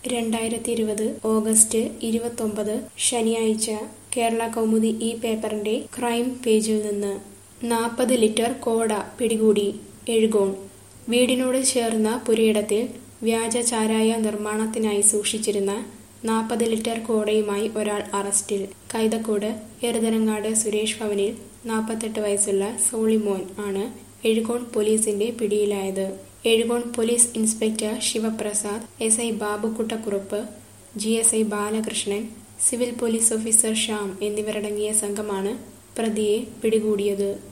രണ്ടായിരത്തി ഇരുപത് ഓഗസ്റ്റ് ഇരുപത്തൊമ്പത് ശനിയാഴ്ച കേരള കൗമുദി ഈ പേപ്പറിന്റെ ക്രൈം പേജിൽ നിന്ന് നാൽപ്പത് ലിറ്റർ കോട പിടികൂടി എഴുകോൺ വീടിനോട് ചേർന്ന പുരയിടത്തിൽ വ്യാജ ചാരായ നിർമ്മാണത്തിനായി സൂക്ഷിച്ചിരുന്ന നാൽപ്പത് ലിറ്റർ കോടയുമായി ഒരാൾ അറസ്റ്റിൽ കൈതക്കോട് എറുതനങ്ങാട് സുരേഷ് ഭവനിൽ നാൽപ്പത്തെട്ട് വയസ്സുള്ള സോളിമോൻ ആണ് എഴുകോൺ പോലീസിന്റെ പിടിയിലായത് Ezhukone police inspector Sivaprasad S I Babukuttakurup G S I Balakrishnan civil police officer Shyam എന്നിവരടങ്ങിയ സംഘമാണ് പ്രതിയെ പിടികൂടിയത്